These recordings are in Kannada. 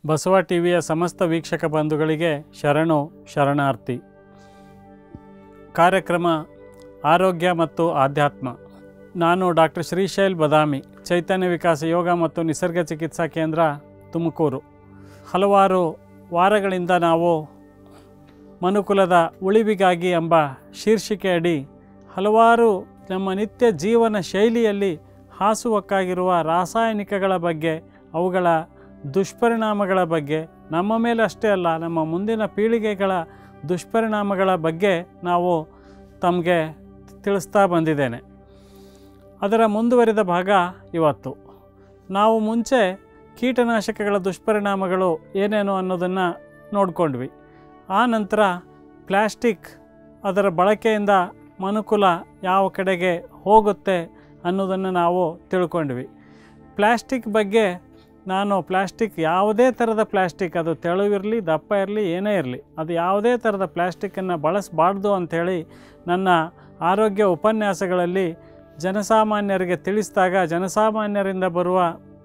ಬಸವ ಟಿವಿಯ ಸಮಸ್ತ ವೀಕ್ಷಕ ಬಂಧುಗಳಿಗೆ ಶರಣು ಶರಣಾರ್ಥಿ ಕಾರ್ಯಕ್ರಮ ಆರೋಗ್ಯ ಮತ್ತು ಆಧ್ಯಾತ್ಮ ನಾನು ಡಾಕ್ಟರ್ ಶ್ರೀಶೈಲ್ ಬದಾಮಿ ಚೈತನ್ಯ ವಿಕಾಸ ಯೋಗ ಮತ್ತು ನಿಸರ್ಗ ಚಿಕಿತ್ಸಾ ಕೇಂದ್ರ ತುಮಕೂರು ಹಲವಾರು ವಾರಗಳಿಂದ ನಾವು ಮನುಕುಲದ ಉಳಿವಿಗಾಗಿ ಎಂಬ ಶೀರ್ಷಿಕೆಯಡಿ ಹಲವಾರು ನಮ್ಮ ನಿತ್ಯ ಜೀವನ ಶೈಲಿಯಲ್ಲಿ ಹಾಸುವಕ್ಕಾಗಿರುವ ರಾಸಾಯನಿಕಗಳ ಬಗ್ಗೆ ಅವುಗಳ ದುಷ್ಪರಿಣಾಮಗಳ ಬಗ್ಗೆ ನಮ್ಮ ಮೇಲೆ ಅಷ್ಟೇ ಅಲ್ಲ ನಮ್ಮ ಮುಂದಿನ ಪೀಳಿಗೆಗಳ ದುಷ್ಪರಿಣಾಮಗಳ ಬಗ್ಗೆ ನಾವು ತಮಗೆ ತಿಳಿಸ್ತಾ ಬಂದಿದ್ದೇನೆ ಅದರ ಮುಂದುವರಿದ ಭಾಗ ಇವತ್ತು ನಾವು ಮುಂಚೆ ಕೀಟನಾಶಕಗಳ ದುಷ್ಪರಿಣಾಮಗಳು ಏನೇನು ಅನ್ನೋದನ್ನು ನೋಡಿಕೊಂಡ್ವಿ ಆ ನಂತರ ಪ್ಲ್ಯಾಸ್ಟಿಕ್ ಅದರ ಬಳಕೆಯಿಂದ ಮನುಕುಲ ಯಾವ ಕಡೆಗೆ ಹೋಗುತ್ತೆ ಅನ್ನೋದನ್ನು ನಾವು ತಿಳ್ಕೊಂಡ್ವಿ ಪ್ಲ್ಯಾಸ್ಟಿಕ್ ಬಗ್ಗೆ ನಾನು ಪ್ಲ್ಯಾಸ್ಟಿಕ್ ಯಾವುದೇ ಥರದ ಪ್ಲ್ಯಾಸ್ಟಿಕ್ ಅದು ತೆಳುವಿರಲಿ ದಪ್ಪ ಇರಲಿ ಏನೇ ಇರಲಿ ಅದು ಯಾವುದೇ ಥರದ ಪ್ಲ್ಯಾಸ್ಟಿಕ್ಕನ್ನು ಬಳಸಬಾರ್ದು ಅಂಥೇಳಿ ನನ್ನ ಆರೋಗ್ಯ ಉಪನ್ಯಾಸಗಳಲ್ಲಿ ಜನಸಾಮಾನ್ಯರಿಗೆ ತಿಳಿಸಿದಾಗ ಜನಸಾಮಾನ್ಯರಿಂದ ಬರುವ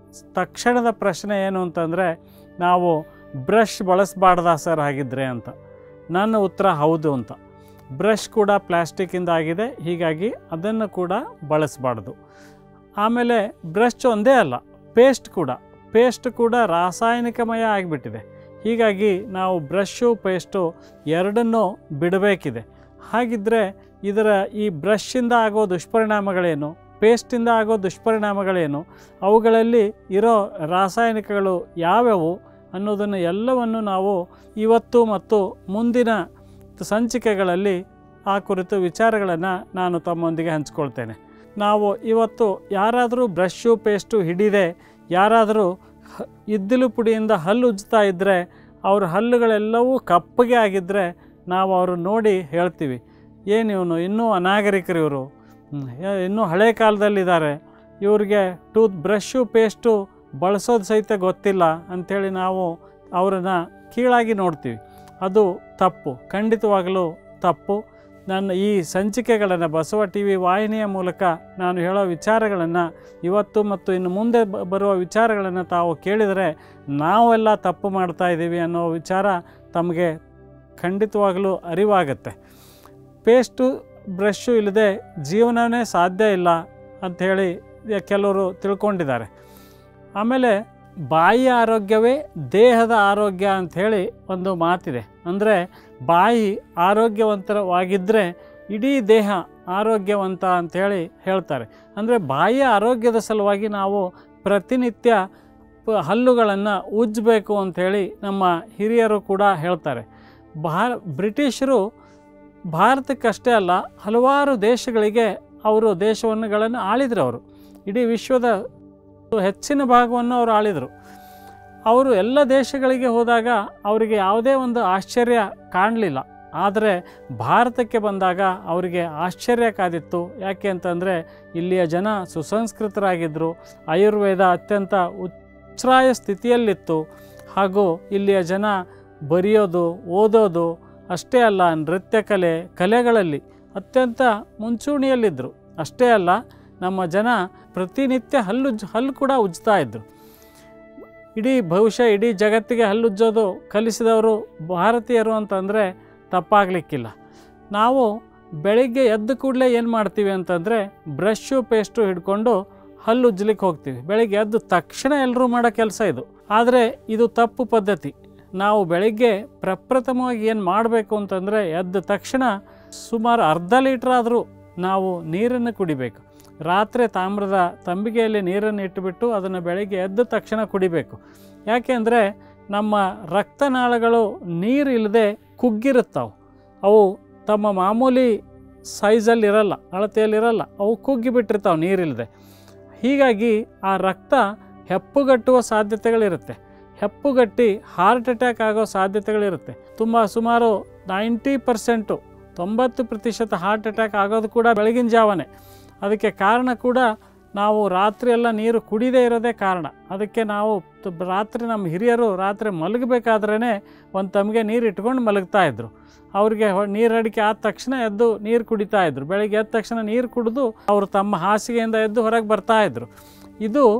ತಕ್ಷಣದ ಪ್ರಶ್ನೆ ಏನು ಅಂತಂದರೆ ನಾವು ಬ್ರಷ್ ಬಳಸಬಾರ್ದಾ ಸರ್ ಹಾಗಿದ್ರೆ ಅಂತ ನನ್ನ ಉತ್ತರ ಹೌದು ಅಂತ ಬ್ರಷ್ ಕೂಡ ಪ್ಲ್ಯಾಸ್ಟಿಕ್ಕಿಂದ ಆಗಿದೆ ಹೀಗಾಗಿ ಅದನ್ನು ಕೂಡ ಬಳಸಬಾರ್ದು ಆಮೇಲೆ ಬ್ರಷ್ ಒಂದೇ ಅಲ್ಲ ಪೇಸ್ಟ್ ಕೂಡ ಪೇಸ್ಟ್ ಕೂಡ ರಾಸಾಯನಿಕಮಯ ಆಗಿಬಿಟ್ಟಿದೆ ಹೀಗಾಗಿ ನಾವು ಬ್ರಷ್ಷು ಪೇಸ್ಟು ಎರಡನ್ನೂ ಬಿಡಬೇಕಿದೆ ಹಾಗಿದ್ದರೆ ಇದರ ಈ ಬ್ರಷ್ಷಿಂದ ಆಗೋ ದುಷ್ಪರಿಣಾಮಗಳೇನು ಪೇಸ್ಟಿಂದ ಆಗೋ ದುಷ್ಪರಿಣಾಮಗಳೇನು ಅವುಗಳಲ್ಲಿ ಇರೋ ರಾಸಾಯನಿಕಗಳು ಯಾವ್ಯಾವು ಅನ್ನೋದನ್ನು ಎಲ್ಲವನ್ನು ನಾವು ಇವತ್ತು ಮತ್ತು ಮುಂದಿನ ಸಂಚಿಕೆಗಳಲ್ಲಿ ಆ ಕುರಿತು ವಿಚಾರಗಳನ್ನು ನಾನು ತಮ್ಮೊಂದಿಗೆ ಹಂಚ್ಕೊಳ್ತೇನೆ ನಾವು ಇವತ್ತು ಯಾರಾದರೂ ಬ್ರಷ್ಷು ಪೇಸ್ಟು ಹಿಡಿದೆ ಯಾರಾದರೂ ಹ- ಇದ್ದಿಲು ಪುಡಿಯಿಂದ ಹಲ್ಲು ಉಜ್ತಾ ಇದ್ದರೆ ಅವ್ರ ಹಲ್ಲುಗಳೆಲ್ಲವೂ ಕಪ್ಪಗೆ ಆಗಿದ್ದರೆ ನಾವು ಅವರು ನೋಡಿ ಹೇಳ್ತೀವಿ ಏನು ಇವನು ಇನ್ನೂ ಅನಾಗರಿಕರು ಇವರು ಹ್ಮ್, ಏ- ಇನ್ನೂ ಹಳೆ ಕಾಲದಲ್ಲಿದ್ದಾರೆ ಇವ್ರಿಗೆ ಟೂತ್ ಬ್ರಷ್ಷು ಪೇಸ್ಟು ಬಳಸೋದು ಸಹಿತ ಗೊತ್ತಿಲ್ಲ ಅಂಥೇಳಿ ನಾವು ಅವರನ್ನು ಕೀಳಾಗಿ ನೋಡ್ತೀವಿ ಅದು ತಪ್ಪು ಖಂಡಿತವಾಗಲೂ ತಪ್ಪು ನನ್ನ ಈ ಸಂಚಿಕೆಗಳನ್ನು ಬಸವ ಟಿ ವಿ ವಾಹಿನಿಯ ಮೂಲಕ ನಾನು ಹೇಳೋ ವಿಚಾರಗಳನ್ನು ಇವತ್ತು ಮತ್ತು ಇನ್ನು ಮುಂದೆ ಬ- ಬರುವ ವಿಚಾರಗಳನ್ನು ತಾವು ಕೇಳಿದರೆ ನಾವೆಲ್ಲ ತಪ್ಪು ಮಾಡ್ತಾ ಇದ್ದೀವಿ ಅನ್ನೋ ವಿಚಾರ ತಮಗೆ ಖಂಡಿತವಾಗಲೂ ಅರಿವಾಗುತ್ತೆ ಪೇಸ್ಟು ಬ್ರಷ್ಷು ಇಲ್ಲದೆ ಜೀವನವೇ ಸಾಧ್ಯ ಇಲ್ಲ ಅಂಥೇಳಿ ಕೆಲವರು ತಿಳ್ಕೊಂಡಿದ್ದಾರೆ ಆಮೇಲೆ ಬಾಯಿಯ ಆರೋಗ್ಯವೇ ದೇಹದ ಆರೋಗ್ಯ ಅಂಥೇಳಿ ಒಂದು ಮಾತಿದೆ ಅಂದರೆ ಬಾಯಿ ಆರೋಗ್ಯವಂತವಾಗಿದ್ದರೆ ಇಡೀ ದೇಹ ಆರೋಗ್ಯವಂತ ಅಂಥೇಳಿ ಹೇಳ್ತಾರೆ ಅಂದರೆ ಬಾಯಿಯ ಆರೋಗ್ಯದ ಸಲುವಾಗಿ ನಾವು ಪ್ರತಿನಿತ್ಯ ಪ- ಹಲ್ಲುಗಳನ್ನು ಉಜ್ಜಬೇಕು ಅಂಥೇಳಿ ನಮ್ಮ ಹಿರಿಯರು ಕೂಡ ಹೇಳ್ತಾರೆ ಭಾರ ಬ್ರಿಟಿಷರು ಭಾರತಕ್ಕಷ್ಟೇ ಅಲ್ಲ ಹಲವಾರು ದೇಶಗಳಿಗೆ ಅವರು ದೇಶವನ್ನುಗಳನ್ನು ಆಳಿದ್ರು ಅವರು ಇಡೀ ವಿಶ್ವದ ಹೆಚ್ಚಿನ ಭಾಗವನ್ನು ಅವರು ಆಳಿದರು ಅವರು ಎಲ್ಲ ದೇಶಗಳಿಗೆ ಹೋದಾಗ ಅವರಿಗೆ ಯಾವುದೇ ಒಂದು ಆಶ್ಚರ್ಯ ಕಾಣಲಿಲ್ಲ ಆದರೆ ಭಾರತಕ್ಕೆ ಬಂದಾಗ ಅವರಿಗೆ ಆಶ್ಚರ್ಯ ಕಾದಿತ್ತು ಯಾಕೆ ಅಂತಂದರೆ ಇಲ್ಲಿಯ ಜನ ಸುಸಂಸ್ಕೃತರಾಗಿದ್ದರು ಆಯುರ್ವೇದ ಅತ್ಯಂತ ಉಚ್ಛ್ರಾಯ ಸ್ಥಿತಿಯಲ್ಲಿತ್ತು ಹಾಗೂ ಇಲ್ಲಿಯ ಜನ ಬರೆಯೋದು ಓದೋದು ಅಷ್ಟೇ ಅಲ್ಲ ನೃತ್ಯ ಕಲೆ ಕಲೆಗಳಲ್ಲಿ ಅತ್ಯಂತ ಮುಂಚೂಣಿಯಲ್ಲಿದ್ದರು ಅಷ್ಟೇ ಅಲ್ಲ ನಮ್ಮ ಜನ ಪ್ರತಿನಿತ್ಯ ಹಲ್ಲು ಹಲ್ಲು ಕೂಡ ಉಜ್ತಾ ಇದ್ದರು ಇಡೀ ಬಹುಶಃ ಇಡೀ ಜಗತ್ತಿಗೆ ಹಲ್ಲುಜ್ಜೋದು ಕಲಿಸಿದವರು ಭಾರತೀಯರು ಅಂತಂದರೆ ತಪ್ಪಾಗಲಿಕ್ಕಿಲ್ಲ ನಾವು ಬೆಳಿಗ್ಗೆ ಎದ್ದ ಕೂಡಲೇ ಏನು ಮಾಡ್ತೀವಿ ಅಂತಂದರೆ ಬ್ರಷ್ಷು ಪೇಸ್ಟು ಹಿಡ್ಕೊಂಡು ಹಲ್ಲು ಉಜ್ಲಿಕ್ಕೆ ಹೋಗ್ತೀವಿ ಬೆಳಿಗ್ಗೆ ಎದ್ದು ತಕ್ಷಣ ಎಲ್ಲರೂ ಮಾಡೋ ಕೆಲಸ ಇದು ಆದರೆ ಇದು ತಪ್ಪು ಪದ್ಧತಿ ನಾವು ಬೆಳಿಗ್ಗೆ ಪ್ರಪ್ರಥಮವಾಗಿ ಏನು ಮಾಡಬೇಕು ಅಂತಂದರೆ ಎದ್ದ ತಕ್ಷಣ ಸುಮಾರು ಅರ್ಧ ಲೀಟ್ರ್ ಆದರೂ ನಾವು ನೀರನ್ನು ಕುಡಿಬೇಕು ರಾತ್ರಿ ತಾಮ್ರದ ತಂಬಿಗೆಯಲ್ಲಿ ನೀರನ್ನು ಇಟ್ಟುಬಿಟ್ಟು ಅದನ್ನು ಬೆಳಿಗ್ಗೆ ಎದ್ದ ತಕ್ಷಣ ಕುಡಿಬೇಕು ಯಾಕೆ ಅಂದರೆ ನಮ್ಮ ರಕ್ತನಾಳಗಳು ನೀರು ಇಲ್ಲದೆ ಕುಗ್ಗಿರುತ್ತವೆ ಅವು ತಮ್ಮ ಮಾಮೂಲಿ ಸೈಜಲ್ಲಿರಲ್ಲ ಅಳತೆಯಲ್ಲಿರಲ್ಲ ಅವು ಕುಗ್ಗಿಬಿಟ್ಟಿರ್ತಾವೆ ನೀರಿಲ್ಲದೆ ಹೀಗಾಗಿ ಆ ರಕ್ತ ಹೆಪ್ಪುಗಟ್ಟುವ ಸಾಧ್ಯತೆಗಳಿರುತ್ತೆ ಹೆಪ್ಪುಗಟ್ಟಿ ಹಾರ್ಟ್ ಅಟ್ಯಾಕ್ ಆಗೋ ಸಾಧ್ಯತೆಗಳಿರುತ್ತೆ ತುಂಬ ಸುಮಾರು ನೈಂಟಿ ಪರ್ಸೆಂಟು ತೊಂಬತ್ತು ಪ್ರತಿಶತ ಹಾರ್ಟ್ ಅಟ್ಯಾಕ್ ಆಗೋದು ಕೂಡ ಬೆಳಗಿನ ಜಾವನೇ ಅದಕ್ಕೆ ಕಾರಣ ಕೂಡ ನಾವು ರಾತ್ರಿ ಎಲ್ಲ ನೀರು ಕುಡಿದೇ ಇರೋದೇ ಕಾರಣ ಅದಕ್ಕೆ ನಾವು ತ- ರಾತ್ರಿ ನಮ್ಮ ಹಿರಿಯರು ರಾತ್ರಿ ಮಲಗಬೇಕಾದ್ರೇ ಒಂದು ತಮಗೆ ನೀರು ಇಟ್ಕೊಂಡು ಮಲಗ್ತಾ ಇದ್ರು ಅವ್ರಿಗೆ ಹೊ- ನೀರು ಅಡಿಕೆ ಆದ ತಕ್ಷಣ ಎದ್ದು ನೀರು ಕುಡಿತಾ ಇದ್ರು ಬೆಳಗ್ಗೆ ಎದ್ದ ತಕ್ಷಣ ನೀರು ಕುಡಿದು ಅವರು ತಮ್ಮ ಹಾಸಿಗೆಯಿಂದ ಎದ್ದು ಹೊರಗೆ ಬರ್ತಾ ಇದ್ರು ಇದು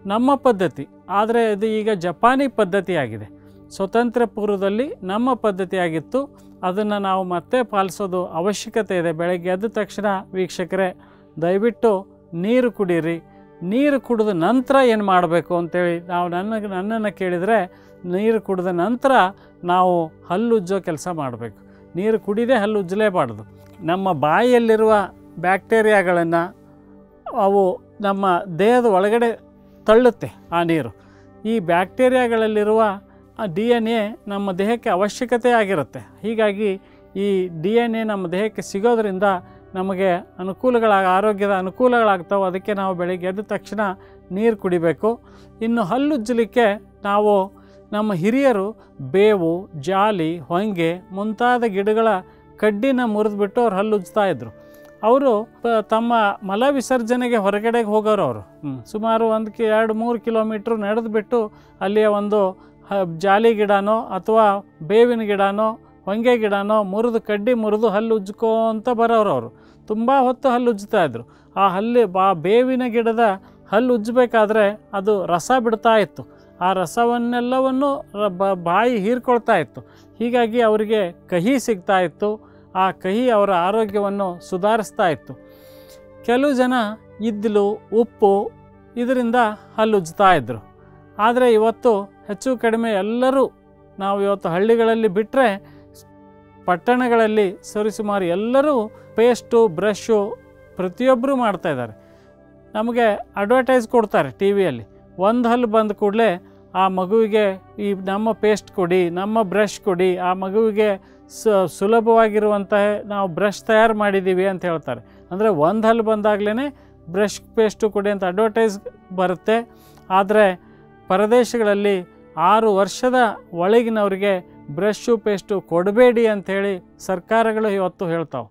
ನಮ್ಮ ಪದ್ಧತಿ ಆದರೆ ಇದು ಈಗ ಜಪಾನಿ ಪದ್ಧತಿಯಾಗಿದೆ ಸ್ವತಂತ್ರ ಪೂರ್ವದಲ್ಲಿ ನಮ್ಮ ಪದ್ಧತಿಯಾಗಿತ್ತು ಅದನ್ನು ನಾವು ಮತ್ತೆ ಪಾಲಿಸೋದು ಅವಶ್ಯಕತೆ ಇದೆ ಬೆಳಗ್ಗೆ ಎದ್ದ ತಕ್ಷಣ ವೀಕ್ಷಕರೇ ದಯವಿಟ್ಟು ನೀರು ಕುಡೀರಿ ನೀರು ಕುಡಿದ ನಂತರ ಏನು ಮಾಡಬೇಕು ಅಂತೇಳಿ ನಾವು ನನಗೆ ನನ್ನನ್ನು ಕೇಳಿದರೆ ನೀರು ಕುಡಿದ ನಂತರ ನಾವು ಹಲ್ಲುಜ್ಜೋ ಕೆಲಸ ಮಾಡಬೇಕು ನೀರು ಕುಡಿದೇ ಹಲ್ಲು ಉಜ್ಜಲೇಬಾರ್ದು ನಮ್ಮ ಬಾಯಿಯಲ್ಲಿರುವ ಬ್ಯಾಕ್ಟೀರಿಯಾಗಳನ್ನು ಅವು ನಮ್ಮ ದೇಹದ ಒಳಗಡೆ ತಳ್ಳುತ್ತೆ ಆ ನೀರು ಈ ಬ್ಯಾಕ್ಟೀರಿಯಾಗಳಲ್ಲಿರುವ ಡಿ ಎನ್ ಎ ನಮ್ಮ ದೇಹಕ್ಕೆ ಅವಶ್ಯಕತೆ ಆಗಿರುತ್ತೆ ಹೀಗಾಗಿ ಈ ಡಿ ಎನ್ ಎ ನಮ್ಮ ದೇಹಕ್ಕೆ ಸಿಗೋದ್ರಿಂದ ನಮಗೆ ಅನುಕೂಲಗಳ ಆರೋಗ್ಯದ ಅನುಕೂಲಗಳಾಗ್ತಾವೆ ಅದಕ್ಕೆ ನಾವು ಬೆಳಿಗ್ಗೆ ಎದ್ದ ತಕ್ಷಣ ನೀರು ಕುಡಿಬೇಕು ಇನ್ನು ಹಲ್ಲುಜ್ಜಲಿಕ್ಕೆ ನಾವು ನಮ್ಮ ಹಿರಿಯರು ಬೇವು ಜಾಲಿ ಹೊಂಗೆ ಮುಂತಾದ ಗಿಡಗಳ ಕಡ್ಡಿನ ಮುರಿದ್ಬಿಟ್ಟು ಅವ್ರು ಹಲ್ಲುಜ್ತಾ ಇದ್ರು ಅವರು ತಮ್ಮ ಮಲ ವಿಸರ್ಜನೆಗೆ ಹೊರಗಡೆಗೆ ಹೋಗೋರು ಅವರು ಸುಮಾರು ಒಂದು ಕಿ ಎರಡು ಮೂರು ಕಿಲೋಮೀಟ್ರ್ ನಡೆದುಬಿಟ್ಟು ಅಲ್ಲಿಯ ಒಂದು ಹ ಜಾಲಿ ಗಿಡನೋ ಅಥವಾ ಬೇವಿನ ಗಿಡನೋ ಹೊಂಗೆ ಗಿಡನೋ ಮುರಿದು ಕಡ್ಡಿ ಮುರಿದು ಹಲ್ಲು ಉಜ್ಕೋಂತ ಬರೋರು ಅವರು ತುಂಬ ಹೊತ್ತು ಹಲ್ಲು ಉಜ್ತಾ ಇದ್ರು ಆ ಹಲ್ಲಿ ಬಾ ಬೇವಿನ ಗಿಡದ ಹಲ್ಲು ಉಜ್ಜಬೇಕಾದ್ರೆ ಅದು ರಸ ಬಿಡ್ತಾ ಇತ್ತು ಆ ರಸವನ್ನೆಲ್ಲವನ್ನು ರ- ಬ- ಬಾಯಿ ಹೀರ್ಕೊಳ್ತಾ ಇತ್ತು ಹೀಗಾಗಿ ಅವರಿಗೆ ಕಹಿ ಸಿಗ್ತಾ ಇತ್ತು ಆ ಕಹಿ ಅವರ ಆರೋಗ್ಯವನ್ನು ಸುಧಾರಿಸ್ತಾ ಇತ್ತು ಕೆಲವು ಜನ ಇದ್ದಿಲು ಉಪ್ಪು ಇದರಿಂದ ಹಲ್ಲುಜ್ತಾ ಇದ್ದರು ಆದರೆ ಇವತ್ತು ಹೆಚ್ಚು ಕಡಿಮೆ ಎಲ್ಲರೂ ನಾವು ಇವತ್ತು ಹಳ್ಳಿಗಳಲ್ಲಿ ಬಿಟ್ಟರೆ ಪಟ್ಟಣಗಳಲ್ಲಿ ಸರಿಸುಮಾರು ಎಲ್ಲರೂ ಪೇಸ್ಟು ಬ್ರಷು ಪ್ರತಿಯೊಬ್ಬರೂ ಮಾಡ್ತಾಯಿದ್ದಾರೆ ನಮಗೆ ಅಡ್ವರ್ಟೈಸ್ ಕೊಡ್ತಾರೆ ಟಿ ವಿಯಲ್ಲಿ ಒಂದು ಹಲ್ಲು ಬಂದ ಕೂಡಲೇ ಆ ಮಗುವಿಗೆ ಈ ನಮ್ಮ ಪೇಸ್ಟ್ ಕೊಡಿ ನಮ್ಮ ಬ್ರಷ್ ಕೊಡಿ ಆ ಮಗುವಿಗೆ ಸ ಸುಲಭವಾಗಿರುವಂತಹ ನಾವು ಬ್ರಷ್ ತಯಾರು ಮಾಡಿದ್ದೀವಿ ಅಂತ ಹೇಳ್ತಾರೆ ಅಂದರೆ ಒಂದು ಹಲ್ಲು ಬಂದಾಗಲೇ ಬ್ರಷ್ ಪೇಸ್ಟು ಕೊಡಿ ಅಂತ ಅಡ್ವರ್ಟೈಸ್ ಬರುತ್ತೆ ಆದರೆ ಪರದೇಶಗಳಲ್ಲಿ ಆರು ವರ್ಷದ ಒಳಗಿನವರಿಗೆ ಬ್ರಷು ಪೇಸ್ಟು ಕೊಡಬೇಡಿ ಅಂಥೇಳಿ ಸರ್ಕಾರಗಳು ಇವತ್ತು ಹೇಳ್ತಾವೆ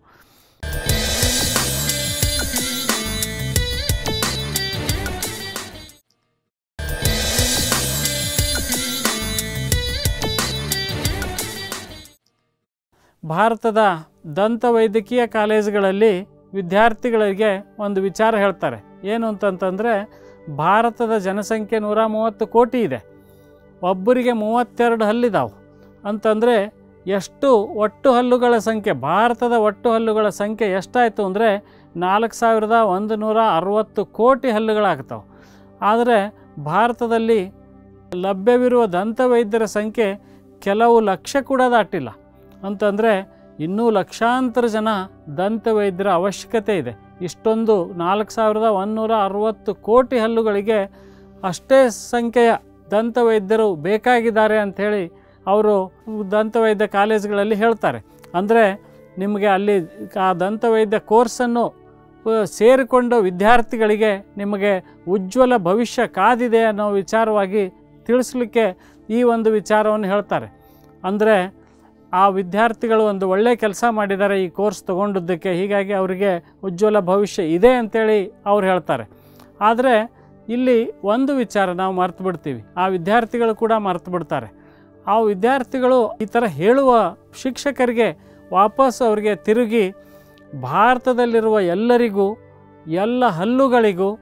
ಭಾರತದ ದಂತ ವೈದ್ಯಕೀಯ ಕಾಲೇಜುಗಳಲ್ಲಿ ವಿದ್ಯಾರ್ಥಿಗಳಿಗೆ ಒಂದು ವಿಚಾರ ಹೇಳ್ತಾರೆ ಏನು ಅಂತಂತಂದರೆ ಭಾರತದ ಜನಸಂಖ್ಯೆ ನೂರ ಮೂವತ್ತು ಕೋಟಿ ಇದೆ ಒಬ್ಬರಿಗೆ ಮೂವತ್ತೆರಡು ಹಲ್ಲಿದಾವೆ ಅಂತಂದರೆ ಎಷ್ಟು ಒಟ್ಟು ಹಲ್ಲುಗಳ ಸಂಖ್ಯೆ ಭಾರತದ ಒಟ್ಟು ಹಲ್ಲುಗಳ ಸಂಖ್ಯೆ ಎಷ್ಟಾಯಿತು ಅಂದರೆ ನಾಲ್ಕು ಸಾವಿರದ ಒಂದು ನೂರ ಅರವತ್ತು ಕೋಟಿ ಹಲ್ಲುಗಳಾಗ್ತಾವೆ ಆದರೆ ಭಾರತದಲ್ಲಿ ಲಭ್ಯವಿರುವ ದಂತವೈದ್ಯರ ಸಂಖ್ಯೆ ಕೆಲವು ಲಕ್ಷ ಕೂಡ ದಾಟಿಲ್ಲ ಅಂತಂದರೆ ಇನ್ನೂ ಲಕ್ಷಾಂತರ ಜನ ದಂತವೈದ್ಯರ ಅವಶ್ಯಕತೆ ಇದೆ ಇಷ್ಟೊಂದು ನಾಲ್ಕು ಸಾವಿರದ ಒಂದುನೂರ ಅರವತ್ತು ಕೋಟಿ ಹಲ್ಲುಗಳಿಗೆ ಅಷ್ಟೇ ಸಂಖ್ಯೆಯ ದಂತವೈದ್ಯರು ಬೇಕಾಗಿದ್ದಾರೆ ಅಂಥೇಳಿ ಅವರು ದಂತವೈದ್ಯ ಕಾಲೇಜುಗಳಲ್ಲಿ ಹೇಳ್ತಾರೆ ಅಂದರೆ ನಿಮಗೆ ಅಲ್ಲಿ ಆ ದಂತವೈದ್ಯ ಕೋರ್ಸನ್ನು ಅಹ್, ಸೇರಿಕೊಂಡ ವಿದ್ಯಾರ್ಥಿಗಳಿಗೆ ನಿಮಗೆ ಉಜ್ವಲ ಭವಿಷ್ಯ ಕಾದಿದೆ ಅನ್ನೋ ವಿಚಾರವಾಗಿ ತಿಳಿಸ್ಲಿಕ್ಕೆ ಈ ಒಂದು ವಿಚಾರವನ್ನು ಹೇಳ್ತಾರೆ ಅಂದರೆ ಆ ವಿದ್ಯಾರ್ಥಿಗಳು ಒಂದು ಒಳ್ಳೆಯ ಕೆಲಸ ಮಾಡಿದ್ದಾರೆ ಈ ಕೋರ್ಸ್ ತೊಗೊಂಡಿದ್ದಕ್ಕೆ ಹೀಗಾಗಿ ಅವರಿಗೆ ಉಜ್ವಲ ಭವಿಷ್ಯ ಇದೆ ಅಂತೇಳಿ ಅವ್ರು ಹೇಳ್ತಾರೆ ಆದರೆ ಇಲ್ಲಿ ಒಂದು ವಿಚಾರ ನಾವು ಮರ್ತು ಬಿಡ್ತೀವಿ ಆ ವಿದ್ಯಾರ್ಥಿಗಳು ಕೂಡ ಮರ್ತು ಬಿಡ್ತಾರೆ ಆ ವಿದ್ಯಾರ್ಥಿಗಳು ಈ ಥರ ಹೇಳುವ ಶಿಕ್ಷಕರಿಗೆ ವಾಪಸ್ ಅವರಿಗೆ ತಿರುಗಿ ಭಾರತದಲ್ಲಿರುವ ಎಲ್ಲರಿಗೂ ಎಲ್ಲ ಹಲ್ಲುಗಳಿಗೂ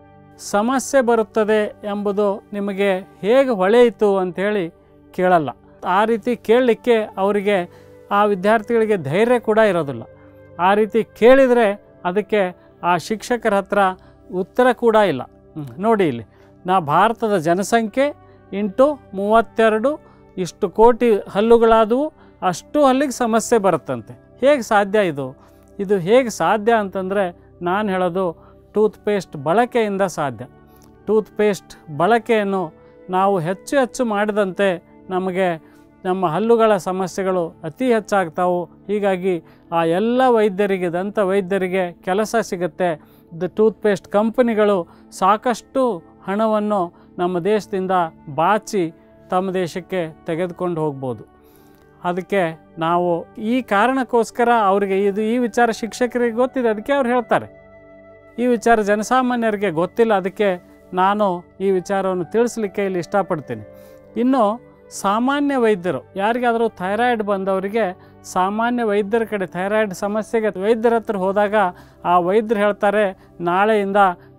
ಸಮಸ್ಯೆ ಬರುತ್ತದೆ ಎಂಬುದು ನಿಮಗೆ ಹೇಗೆ ಹೊಳೆಯಿತು ಅಂಥೇಳಿ ಕೇಳಲ್ಲ ಆ ರೀತಿ ಕೇಳಲಿಕ್ಕೆ ಅವರಿಗೆ ಆ ವಿದ್ಯಾರ್ಥಿಗಳಿಗೆ ಧೈರ್ಯ ಕೂಡ ಇರೋದಿಲ್ಲ ಆ ರೀತಿ ಕೇಳಿದರೆ ಅದಕ್ಕೆ ಆ ಶಿಕ್ಷಕರ ಹತ್ರ ಉತ್ತರ ಕೂಡ ಇಲ್ಲ ಹ್ಮ್, ನೋಡಿ ಇಲ್ಲಿ ನಾ ಭಾರತದ ಜನಸಂಖ್ಯೆ ಇಂಟು ಮೂವತ್ತೆರಡು ಇಷ್ಟು ಕೋಟಿ ಹಲ್ಲುಗಳಾದವು ಅಷ್ಟು ಹಲ್ಲಿಗೆ ಸಮಸ್ಯೆ ಬರುತ್ತಂತೆ ಹೇಗೆ ಸಾಧ್ಯ ಇದು ಇದು ಹೇಗೆ ಸಾಧ್ಯ ಅಂತಂದರೆ ನಾನು ಹೇಳೋದು ಟೂತ್ ಪೇಸ್ಟ್ ಬಳಕೆಯಿಂದ ಸಾಧ್ಯ ಟೂತ್ ಪೇಸ್ಟ್ ಬಳಕೆಯನ್ನು ನಾವು ಹೆಚ್ಚು ಹೆಚ್ಚು ಮಾಡಿದಂತೆ ನಮಗೆ ನಮ್ಮ ಹಲ್ಲುಗಳ ಸಮಸ್ಯೆಗಳು ಅತಿ ಹೆಚ್ಚಾಗ್ತಾವು ಹೀಗಾಗಿ ಆ ಎಲ್ಲ ವೈದ್ಯರಿಗೆ ದಂತ ವೈದ್ಯರಿಗೆ ಕೆಲಸ ಸಿಗುತ್ತೆ ದ ಟೂತ್ ಪೇಸ್ಟ್ ಕಂಪನಿಗಳು ಸಾಕಷ್ಟು ಹಣವನ್ನು ನಮ್ಮ ದೇಶದಿಂದ ಬಾಚಿ ತಮ್ಮ ದೇಶಕ್ಕೆ ತೆಗೆದುಕೊಂಡು ಹೋಗ್ಬೋದು ಅದಕ್ಕೆ ನಾವು ಈ ಕಾರಣಕ್ಕೋಸ್ಕರ ಅವರಿಗೆ ಇದು ಈ ವಿಚಾರ ಶಿಕ್ಷಕರಿಗೆ ಗೊತ್ತಿದೆ ಅದಕ್ಕೆ ಅವ್ರು ಹೇಳ್ತಾರೆ ಈ ವಿಚಾರ ಜನಸಾಮಾನ್ಯರಿಗೆ ಗೊತ್ತಿಲ್ಲ ಅದಕ್ಕೆ ನಾನು ಈ ವಿಚಾರವನ್ನು ತಿಳಿಸ್ಲಿಕ್ಕೆ ಇಲ್ಲಿ ಇಷ್ಟಪಡ್ತೀನಿ ಇನ್ನು ಸಾಮಾನ್ಯ ವೈದ್ಯರು ಯಾರಿಗಾದರೂ ಥೈರಾಯ್ಡ್ ಬಂದವರಿಗೆ ಸಾಮಾನ್ಯ ವೈದ್ಯರ ಕಡೆ ಥೈರಾಯ್ಡ್ ಸಮಸ್ಯೆಗೆ ವೈದ್ಯರ ಹತ್ರ ಹೋದಾಗ ಆ ವೈದ್ಯರು ಹೇಳ್ತಾರೆ ನಾಳೆಯಿಂದ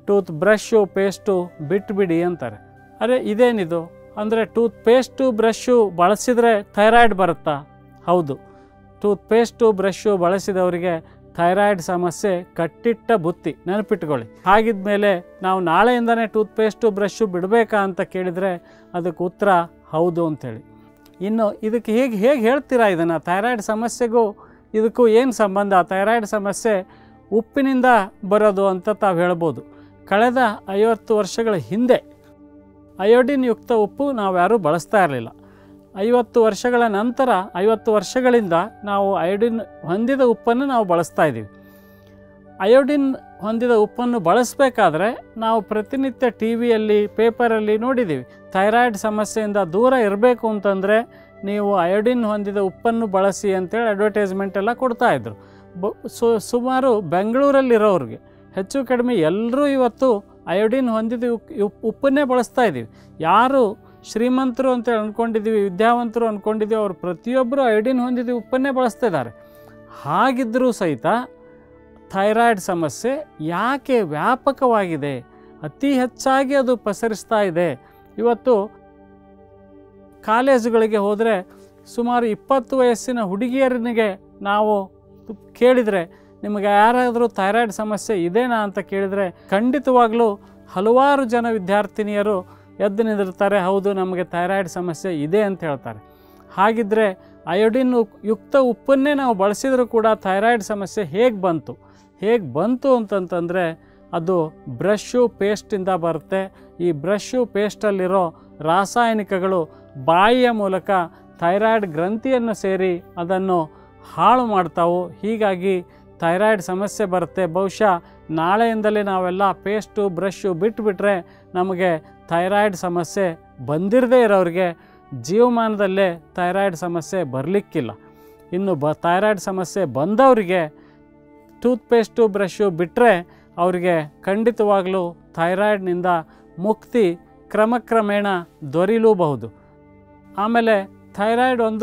ಟೂತ್ ಬ್ರಷ್ಷು ಪೇಸ್ಟು ಬಿಟ್ಬಿಡಿ ಅಂತಾರೆ ಅರೆ ಇದೇನಿದು ಅಂದರೆ ಟೂತ್ ಪೇಸ್ಟು ಬ್ರಷ್ಷು ಬಳಸಿದರೆ ಥೈರಾಯ್ಡ್ ಬರುತ್ತಾ ಹೌದು ಟೂತ್ ಪೇಸ್ಟು ಬ್ರಷ್ಷು ಬಳಸಿದವರಿಗೆ ಥೈರಾಯ್ಡ್ ಸಮಸ್ಯೆ ಕಟ್ಟಿಟ್ಟ ಬುತ್ತಿ ನೆನಪಿಟ್ಕೊಳ್ಳಿ ಹಾಗಿದ್ಮೇಲೆ ನಾವು ನಾಳೆಯಿಂದನೇ ಟೂತ್ ಪೇಸ್ಟು ಬ್ರಷ್ಷು ಬಿಡಬೇಕಾ ಅಂತ ಕೇಳಿದರೆ ಅದಕ್ಕೆ ಉತ್ತರ ಹೌದು ಅಂಥೇಳಿ ಇನ್ನು ಇದಕ್ಕೆ ಹೇಗೆ ಹೇಗೆ ಹೇಳ್ತೀರಾ ಇದನ್ನು ಥೈರಾಯ್ಡ್ ಸಮಸ್ಯೆಗೂ ಇದಕ್ಕೂ ಏನು ಸಂಬಂಧ ಥೈರಾಯ್ಡ್ ಸಮಸ್ಯೆ ಉಪ್ಪಿನಿಂದ ಬರೋದು ಅಂತ ತಾವು ಹೇಳ್ಬೋದು ಕಳೆದ ಐವತ್ತು ವರ್ಷಗಳ ಹಿಂದೆ ಅಯೋಡಿನ್ ಯುಕ್ತ ಉಪ್ಪು ನಾವು ಯಾರೂ ಬಳಸ್ತಾ ಇರಲಿಲ್ಲ ಐವತ್ತು ವರ್ಷಗಳ ನಂತರ ಐವತ್ತು ವರ್ಷಗಳಿಂದ ನಾವು ಅಯೋಡಿನ್ ಹೊಂದಿದ ಉಪ್ಪನ್ನು ನಾವು ಬಳಸ್ತಾ ಇದ್ದೀವಿ ಅಯೋಡಿನ್ ಹೊಂದಿದ ಉಪ್ಪನ್ನು ಬಳಸಬೇಕಾದ್ರೆ ನಾವು ಪ್ರತಿನಿತ್ಯ ಟಿ ವಿಯಲ್ಲಿ ಪೇಪರಲ್ಲಿ ನೋಡಿದ್ದೀವಿ ಥೈರಾಯ್ಡ್ ಸಮಸ್ಯೆಯಿಂದ ದೂರ ಇರಬೇಕು ಅಂತಂದರೆ ನೀವು ಅಯೋಡಿನ್ ಹೊಂದಿದ ಉಪ್ಪನ್ನು ಬಳಸಿ ಅಂತೇಳಿ ಅಡ್ವರ್ಟೈಸ್ಮೆಂಟ್ ಎಲ್ಲ ಕೊಡ್ತಾಯಿದ್ರು ಬ ಸು ಸುಮಾರು ಬೆಂಗಳೂರಲ್ಲಿರೋರಿಗೆ ಹೆಚ್ಚು ಕಡಿಮೆ ಎಲ್ಲರೂ ಇವತ್ತು ಅಯೋಡಿನ್ ಹೊಂದಿದ ಉಕ್- ಉಪ್- ಉಪ್ಪನ್ನೇ ಬಳಸ್ತಾ ಇದ್ದೀವಿ ಯಾರು ಶ್ರೀಮಂತರು ಅಂತ ಅಂದ್ಕೊಂಡಿದ್ದೀವಿ ವಿದ್ಯಾವಂತರು ಅಂದ್ಕೊಂಡಿದ್ದೀವಿ ಅವರು ಪ್ರತಿಯೊಬ್ಬರು ಅಯೋಡಿನ್ ಹೊಂದಿದ ಉಪ್ಪನ್ನೇ ಬಳಸ್ತಾ ಇದ್ದಾರೆ ಹಾಗಿದ್ದರೂ ಸಹಿತ ಥೈರಾಯ್ಡ್ ಸಮಸ್ಯೆ ಯಾಕೆ ವ್ಯಾಪಕವಾಗಿದೆ ಅತಿ ಹೆಚ್ಚಾಗಿ ಅದು ಪಸರಿಸ್ತಾ ಇದೆ ಇವತ್ತು ಕಾಲೇಜುಗಳಿಗೆ ಹೋದರೆ ಸುಮಾರು ಇಪ್ಪತ್ತು ವಯಸ್ಸಿನ ಹುಡುಗಿಯರನಿಗೆ ನಾವು ಕೇಳಿದರೆ ನಿಮಗೆ ಯಾರಾದರೂ ಥೈರಾಯ್ಡ್ ಸಮಸ್ಯೆ ಇದೆನಾ ಅಂತ ಕೇಳಿದರೆ ಖಂಡಿತವಾಗ್ಲೂ ಹಲವಾರು ಜನ ವಿದ್ಯಾರ್ಥಿನಿಯರು ಎದ್ದು ನಿಂದಿರ್ತಾರೆ ಹೌದು ನಮಗೆ ಥೈರಾಯ್ಡ್ ಸಮಸ್ಯೆ ಇದೆ ಅಂತ ಹೇಳ್ತಾರೆ ಹಾಗಿದ್ದರೆ ಅಯೋಡಿನ್ ಉಕ್- ಯುಕ್ತ ಉಪ್ಪನ್ನೇ ನಾವು ಬಳಸಿದರೂ ಕೂಡ ಥೈರಾಯ್ಡ್ ಸಮಸ್ಯೆ ಹೇಗೆ ಬಂತು ಹೇಗೆ ಬಂತು ಅಂತಂತಂದರೆ ಅದು ಬ್ರಷ್ಷು ಪೇಸ್ಟಿಂದ ಬರುತ್ತೆ ಈ ಬ್ರಷ್ಷು ಪೇಸ್ಟಲ್ಲಿರೋ ರಾಸಾಯನಿಕಗಳು ಬಾಯಿಯ ಮೂಲಕ ಥೈರಾಯ್ಡ್ ಗ್ರಂಥಿಯನ್ನು ಸೇರಿ ಅದನ್ನು ಹಾಳು ಮಾಡ್ತಾವು ಹೀಗಾಗಿ ಥೈರಾಯ್ಡ್ ಸಮಸ್ಯೆ ಬರುತ್ತೆ ಬಹುಶಃ ನಾಳೆಯಿಂದಲೇ ನಾವೆಲ್ಲ ಪೇಸ್ಟು ಬ್ರಷ್ಷು ಬಿಟ್ಟುಬಿಟ್ರೆ ನಮಗೆ ಥೈರಾಯ್ಡ್ ಸಮಸ್ಯೆ ಬಂದಿರದೇ ಇರೋರಿಗೆ ಜೀವಮಾನದಲ್ಲೇ ಥೈರಾಯ್ಡ್ ಸಮಸ್ಯೆ ಬರಲಿಕ್ಕಿಲ್ಲ ಇನ್ನು ಬ ಥೈರಾಯ್ಡ್ ಸಮಸ್ಯೆ ಬಂದವರಿಗೆ ಟೂತ್ಪೇಸ್ಟು ಬ್ರಷ್ಷು ಬಿಟ್ಟರೆ ಅವರಿಗೆ ಖಂಡಿತವಾಗಲೂ ಥೈರಾಯ್ಡ್ನಿಂದ ಮುಕ್ತಿ ಕ್ರಮಕ್ರಮೇಣ ದೊರೀಲೂಬಹುದು ಆಮೇಲೆ ಥೈರಾಯ್ಡ್ ಒಂದು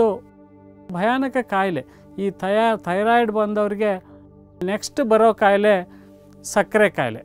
ಭಯಾನಕ ಕಾಯಿಲೆ ಈ ಥಯ ಥೈರಾಯ್ಡ್ ಬಂದವರಿಗೆ ನೆಕ್ಸ್ಟ್ ಬರೋ ಕಾಯಿಲೆ ಸಕ್ಕರೆ ಕಾಯಿಲೆ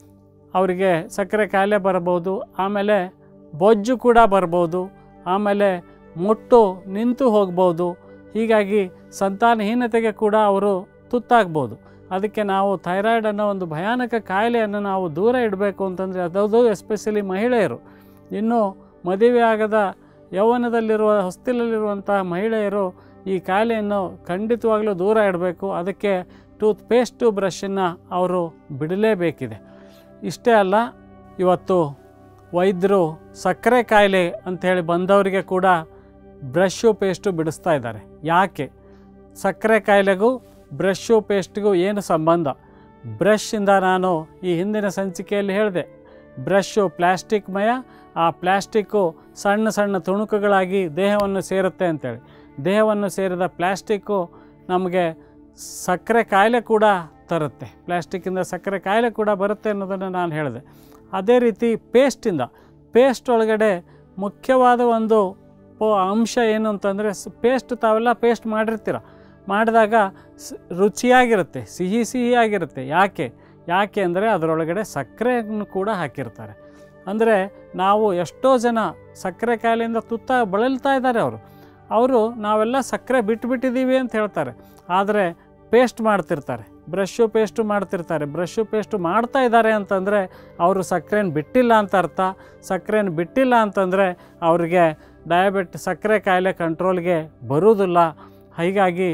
ಅವರಿಗೆ ಸಕ್ಕರೆ ಕಾಯಿಲೆ ಬರ್ಬೋದು ಆಮೇಲೆ ಬೊಜ್ಜು ಕೂಡ ಬರ್ಬೋದು ಆಮೇಲೆ ಮುಟ್ಟು ನಿಂತು ಹೋಗ್ಬೋದು ಹೀಗಾಗಿ ಸಂತಾನಹೀನತೆಗೆ ಕೂಡ ಅವರು ತುತ್ತಾಗ್ಬೋದು ಅದಕ್ಕೆ ನಾವು ಥೈರಾಯ್ಡ್ ಅನ್ನೋ ಒಂದು ಭಯಾನಕ ಕಾಯಿಲೆಯನ್ನು ನಾವು ದೂರ ಇಡಬೇಕು ಅಂತಂದರೆ ಅದದು ಎಸ್ಪೆಷಲಿ ಮಹಿಳೆಯರು ಇನ್ನು ಮದುವೆ ಆಗದ ಯೌವನದಲ್ಲಿರುವ ಹೊಸ್ತಿಲಲ್ಲಿರುವಂಥ ಮಹಿಳೆಯರು ಈ ಕಾಯಿಲೆಯನ್ನು ಖಂಡಿತವಾಗ್ಲೂ ದೂರ ಇಡಬೇಕು ಅದಕ್ಕೆ ಟೂತ್ ಪೇಸ್ಟು ಬ್ರಷನ್ನು ಅವರು ಬಿಡಲೇಬೇಕಿದೆ ಇಷ್ಟೇ ಅಲ್ಲ ಇವತ್ತು ವೈದ್ಯರು ಸಕ್ಕರೆ ಕಾಯಿಲೆ ಅಂಥೇಳಿ ಬಂದವರಿಗೆ ಕೂಡ ಬ್ರಷ್ಷು ಪೇಸ್ಟು ಬಿಡಿಸ್ತಾ ಇದ್ದಾರೆ ಯಾಕೆ ಸಕ್ಕರೆ ಕಾಯಿಲೆಗೂ ಬ್ರಷ್ಷು ಪೇಸ್ಟ್ಗೂ ಏನು ಸಂಬಂಧ ಬ್ರಷ್ಷಿಂದ ನಾನು ಈ ಹಿಂದಿನ ಸಂಚಿಕೆಯಲ್ಲಿ ಹೇಳಿದೆ ಬ್ರಷ್ಷು ಪ್ಲ್ಯಾಸ್ಟಿಕ್ ಮಯ ಆ ಪ್ಲ್ಯಾಸ್ಟಿಕ್ಕು ಸಣ್ಣ ಸಣ್ಣ ತುಣುಕುಗಳಾಗಿ ದೇಹವನ್ನು ಸೇರುತ್ತೆ ಅಂತೇಳಿ ದೇಹವನ್ನು ಸೇರಿದ ಪ್ಲ್ಯಾಸ್ಟಿಕ್ಕು ನಮಗೆ ಸಕ್ಕರೆ ಕಾಯಿಲೆ ಕೂಡ ತರುತ್ತೆ ಪ್ಲ್ಯಾಸ್ಟಿಕ್ಕಿಂದ ಸಕ್ಕರೆ ಕಾಯಿಲೆ ಕೂಡ ಬರುತ್ತೆ ಅನ್ನೋದನ್ನು ನಾನು ಹೇಳಿದೆ ಅದೇ ರೀತಿ ಪೇಸ್ಟಿಂದ ಪೇಸ್ಟ್ ಒಳಗಡೆ ಮುಖ್ಯವಾದ ಒಂದು ಪೋ- ಅಂಶ ಏನು ಅಂತಂದರೆ ಪೇಸ್ಟ್ ತಾವೆಲ್ಲ ಪೇಸ್ಟ್ ಮಾಡಿರ್ತೀರ ಮಾಡಿದಾಗ ಸ್- ರುಚಿಯಾಗಿರುತ್ತೆ ಸಿಹಿ ಸಿಹಿಯಾಗಿರುತ್ತೆ ಯಾಕೆ ಯಾಕೆ ಅಂದರೆ ಅದರೊಳಗಡೆ ಸಕ್ಕರೆಯನ್ನು ಕೂಡ ಹಾಕಿರ್ತಾರೆ ಅಂದರೆ ನಾವು ಎಷ್ಟೋ ಜನ ಸಕ್ಕರೆ ಕಾಯಿಲೆಯಿಂದ ತುತ್ತ ಬಳಲ್ತಾ ಇದ್ದಾರೆ ಅವರು ಅವರು ನಾವೆಲ್ಲ ಸಕ್ಕರೆ ಬಿಟ್ಟುಬಿಟ್ಟಿದ್ದೀವಿ ಅಂತ ಹೇಳ್ತಾರೆ ಆದರೆ ಪೇಸ್ಟ್ ಮಾಡ್ತಿರ್ತಾರೆ ಬ್ರಷ್ಷು ಪೇಸ್ಟು ಮಾಡ್ತಿರ್ತಾರೆ ಬ್ರಷ್ಷು ಪೇಸ್ಟು ಮಾಡ್ತಾ ಇದ್ದಾರೆ ಅಂತಂದರೆ ಅವರು ಸಕ್ಕರೆನ ಬಿಟ್ಟಿಲ್ಲ ಅಂತ ಅರ್ಥ ಸಕ್ಕರೆನ ಬಿಟ್ಟಿಲ್ಲ ಅಂತಂದರೆ ಅವ್ರಿಗೆ ಡಯಾಬಿಟ್ ಸಕ್ಕರೆ ಕಾಯಿಲೆ ಕಂಟ್ರೋಲ್ಗೆ ಬರುವುದಿಲ್ಲ ಹೀಗಾಗಿ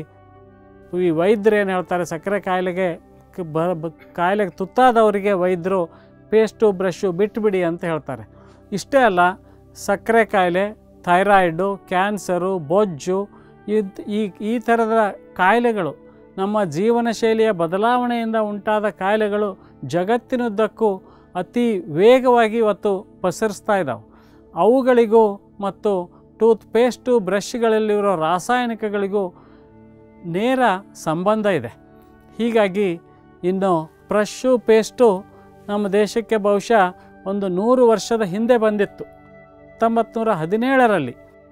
ಈ ವೈದ್ಯರು ಏನು ಹೇಳ್ತಾರೆ ಸಕ್ಕರೆ ಕಾಯಿಲೆಗೆ ಕ- ಬ ಬ- ಕಾಯಿಲೆಗೆ ತುತ್ತಾದವರಿಗೆ ವೈದ್ಯರು ಪೇಸ್ಟು ಬ್ರಷ್ಷು ಬಿಟ್ಟುಬಿಡಿ ಅಂತ ಹೇಳ್ತಾರೆ ಇಷ್ಟೇ ಅಲ್ಲ ಸಕ್ಕರೆ ಕಾಯಿಲೆ ಥೈರಾಯ್ಡು ಕ್ಯಾನ್ಸರು ಬೊಜ್ಜು ಇದ್ ಈ ಈ ಥರದ ಕಾಯಿಲೆಗಳು ನಮ್ಮ ಜೀವನ ಶೈಲಿಯ ಬದಲಾವಣೆಯಿಂದ ಉಂಟಾದ ಕಾಯಿಲೆಗಳು ಜಗತ್ತಿನುದ್ದಕ್ಕೂ ಅತಿ ವೇಗವಾಗಿ ಇವತ್ತು ಪಸರಿಸ್ತಾ ಇದ್ದಾವೆ ಅವುಗಳಿಗೂ ಮತ್ತು ಟೂತ್ ಪೇಸ್ಟು ಬ್ರಷ್ಗಳಲ್ಲಿರೋ ರಾಸಾಯನಿಕಗಳಿಗೂ ನೇರ ಸಂಬಂಧ ಇದೆ ಹೀಗಾಗಿ ಇನ್ನು ಬ್ರಷ್ಷು ಪೇಸ್ಟು ನಮ್ಮ ದೇಶಕ್ಕೆ ಬಹುಶಃ ಒಂದು ನೂರು ವರ್ಷದ ಹಿಂದೆ ಬಂದಿತ್ತು ಹತ್ತೊಂಬತ್ತು ನೂರ ಹದಿನೇಳರಲ್ಲಿ